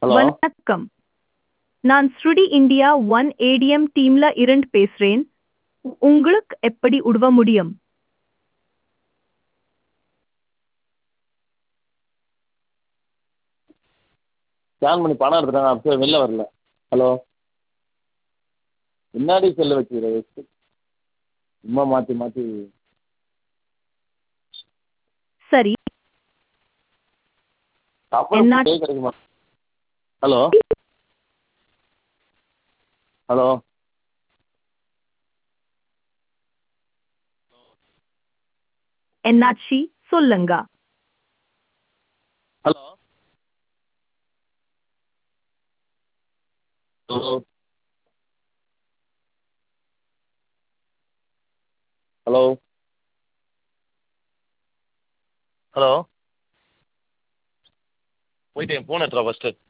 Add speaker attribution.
Speaker 1: hello
Speaker 2: வணக்கம் நான் ஸ்ருடி இந்தியா ஒன் ஏடிஎம் டீம்ல இருந்து பேசுறேன் உங்களுக்கு எப்படி உதவ முடியும்
Speaker 1: ஸ்கேன் பண்ணி பணம் எடுத்துட்டாங்க அப்போ வெளில வரல ஹலோ முன்னாடி செல்லு வச்சுக்கிற சும்மா மாற்றி மாற்றி
Speaker 2: சரி
Speaker 1: அப்புறம்
Speaker 2: என்ன-
Speaker 1: பே கிடைக்குமா ஹலோ ஹலோ
Speaker 2: என்னாச்சி சொல்லுங்க
Speaker 1: ஹலோ ஹலோ ஹலோ ஹலோ போயிட்டு என் ஃபோன் எடுத்துகிட்டு வா ஃபஸ்ட்டு